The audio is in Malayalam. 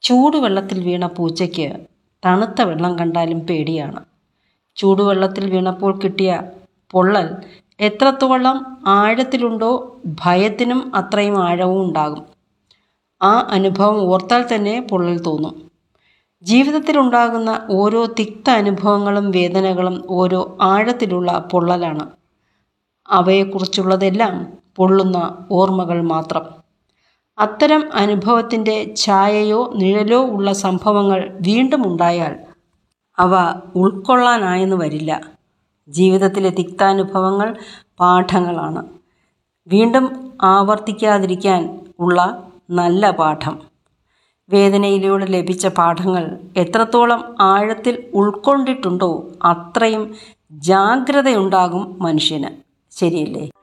ചൂടുവെള്ളത്തിൽ വീണ പൂച്ചയ്ക്ക് തണുത്ത വെള്ളം കണ്ടാലും പേടിയാണ് ചൂടുവെള്ളത്തിൽ വീണപ്പോൾ കിട്ടിയ പൊള്ളൽ എത്രത്തോളം ആഴത്തിലുണ്ടോ ഭയത്തിനും അത്രയും ആഴവും ഉണ്ടാകും ആ അനുഭവം ഓർത്താൽ തന്നെ പൊള്ളൽ തോന്നും ജീവിതത്തിലുണ്ടാകുന്ന ഓരോ തിക്ത അനുഭവങ്ങളും വേദനകളും ഓരോ ആഴത്തിലുള്ള പൊള്ളലാണ് അവയെക്കുറിച്ചുള്ളതെല്ലാം പൊള്ളുന്ന ഓർമ്മകൾ മാത്രം അത്തരം അനുഭവത്തിൻ്റെ ഛായയോ നിഴലോ ഉള്ള സംഭവങ്ങൾ വീണ്ടും ഉണ്ടായാൽ അവ ഉൾക്കൊള്ളാനായെന്ന് വരില്ല ജീവിതത്തിലെ തിക്താനുഭവങ്ങൾ പാഠങ്ങളാണ് വീണ്ടും ആവർത്തിക്കാതിരിക്കാൻ ഉള്ള നല്ല പാഠം വേദനയിലൂടെ ലഭിച്ച പാഠങ്ങൾ എത്രത്തോളം ആഴത്തിൽ ഉൾക്കൊണ്ടിട്ടുണ്ടോ അത്രയും ജാഗ്രതയുണ്ടാകും മനുഷ്യന് ശരിയല്ലേ